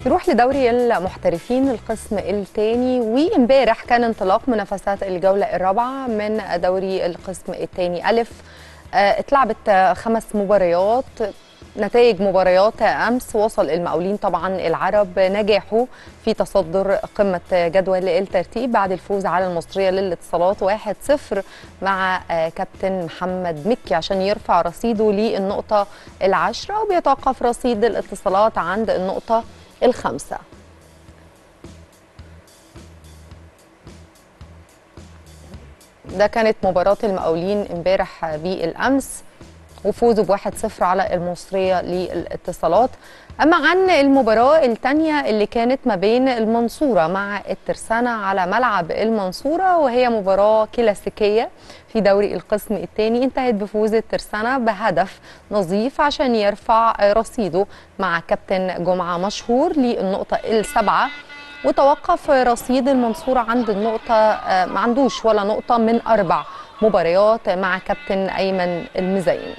نروح لدوري المحترفين القسم الثاني وامبارح كان انطلاق منافسات الجولة الرابعة من دوري القسم الثاني ألف آه، اتلعبت آه، خمس مباريات نتائج مباريات امس وصل المقاولين طبعا العرب نجاحوا في تصدر قمه جدول الترتيب بعد الفوز على المصريه للاتصالات 1-0 مع آه، كابتن محمد مكي عشان يرفع رصيده للنقطه العاشره وبيتوقف رصيد الاتصالات عند النقطه الخامسه ده كانت مباراة المقاولين امبارح بالأمس وفوزه بواحد صفر على المصرية للاتصالات أما عن المباراة الثانية اللي كانت ما بين المنصورة مع الترسانة على ملعب المنصورة وهي مباراة كلاسيكية في دوري القسم الثاني انتهت بفوز الترسانة بهدف نظيف عشان يرفع رصيده مع كابتن جمعة مشهور للنقطة السبعة وتوقف رصيد المنصورة عند النقطة آه، ما عندوش ولا نقطة من أربع مباريات مع كابتن أيمن المزين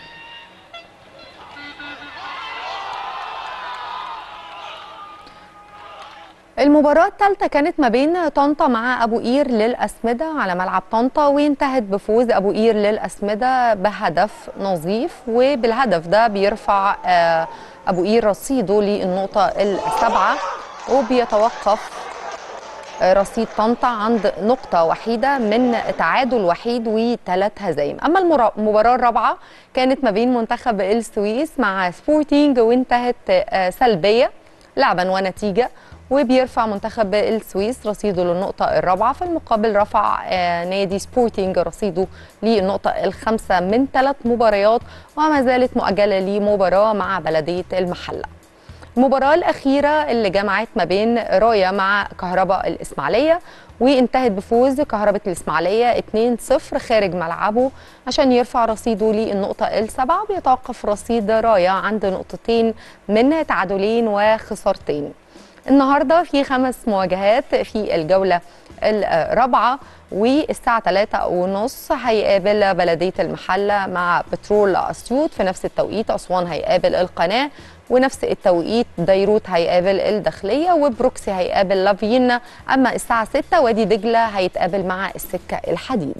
المباراة الثالثة كانت ما بين طنطا مع أبو قير للأسمدة على ملعب طنطا وانتهت بفوز أبو قير للأسمدة بهدف نظيف وبالهدف ده بيرفع آه، أبو قير رصيده للنقطة السبعة وبيتوقف رصيد طنطا عند نقطة وحيدة من تعادل وحيد وثلاث هزايم أما المرا- المباراة الرابعة كانت ما بين منتخب السويس مع سبورتينج وانتهت آه، سلبية لعبا ونتيجة وبيرفع منتخب السويس رصيده للنقطة الرابعة في المقابل رفع آه، نادي سبورتينج رصيده للنقطة الخامسة من ثلاث مباريات وما زالت مؤجلة لمباراة مع بلدية المحلة المباراة الأخيرة اللي جمعت ما بين راية مع كهرباء الإسماعيلية وانتهت بفوز كهرباء الإسماعيلية 2-0 خارج ملعبه عشان يرفع رصيده للنقطة السبعة بيتوقف رصيد راية عند نقطتين من تعادلين وخسارتين النهارده في خمس مواجهات في الجوله الرابعه والساعه 3 ونص هيقابل بلديه المحله مع بترول اسيوط في نفس التوقيت اسوان هيقابل القناه ونفس التوقيت ديروت هيقابل الداخليه وبروكسي هيقابل لافينا اما الساعه 6 وادي دجله هيتقابل مع السكه الحديد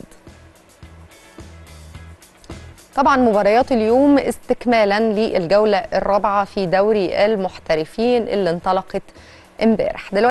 طبعا مباريات اليوم استكمالا للجوله الرابعه في دوري المحترفين اللي انطلقت امبارح دلوقتي